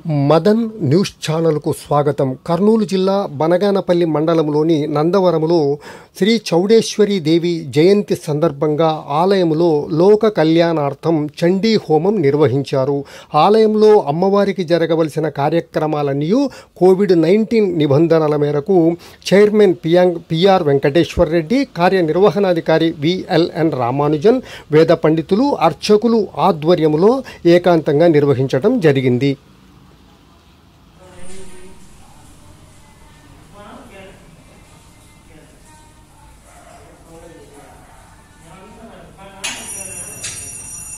Madan news ఛానల్కు స్వాగతం కర్నూలు జిల్లా బనగానపల్లి మండలంలోని నందవరములో శ్రీ చౌడేశ్వరి దేవి జయంతి సందర్భంగా ఆలయంలో లోక కళ్యాణార్థం చండీ హోమం నిర్వహించారు ఆలయంలో అమ్మవారికి జరగవలసిన కార్యక్రమాలన్నీ కోవిడ్ నైన్టీన్ నిబంధనల మేరకు చైర్మన్ పియాంగ్ పిఆర్ వెంకటేశ్వర్ రెడ్డి కార్యనిర్వహణాధికారి విఎల్ఎన్ రామానుజన్ వేద పండితులు అర్చకులు ఆధ్వర్యంలో ఏకాంతంగా నిర్వహించడం జరిగింది